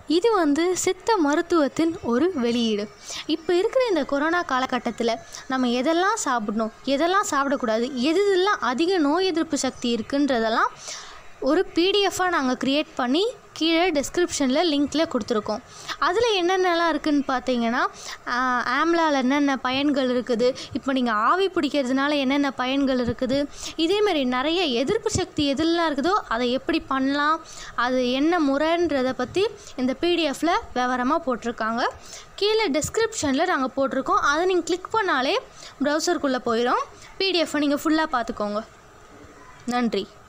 இது வந்து சித்த மருத்துவத்தின் ஒரு வெளியீடு இப்போ இருக்கிற இந்த கொரோனா காலகட்டத்தில் நம்ம எதெல்லாம் சாப்பிடணும் எதெல்லாம் சாப்பிடக்கூடாது எது எதெல்லாம் அதிக நோய் எதிர்ப்பு சக்தி இருக்குன்றதெல்லாம் ஒரு பிடிஎஃபாக நாங்கள் க்ரியேட் பண்ணி கீழே டிஸ்கிரிப்ஷனில் லிங்க்கில் கொடுத்துருக்கோம் அதில் என்னென்னலாம் இருக்குதுன்னு பார்த்தீங்கன்னா ஆம்லாவில் என்னென்ன பயன்கள் இருக்குது இப்போ நீங்கள் ஆவி பிடிக்கிறதுனால என்னென்ன பயன்கள் இருக்குது இதேமாரி நிறைய எதிர்ப்பு சக்தி எதெல்லாம் இருக்குதோ அதை எப்படி பண்ணலாம் அது என்ன முறைன்றதை பற்றி இந்த பிடிஎஃப்பில் விவரமாக போட்டிருக்காங்க கீழே டிஸ்கிரிப்ஷனில் நாங்கள் போட்டிருக்கோம் அதை நீங்கள் கிளிக் பண்ணாலே ப்ரௌசருக்குள்ளே போயிடும் பிடிஎஃப்பை நீங்கள் ஃபுல்லாக பார்த்துக்கோங்க நன்றி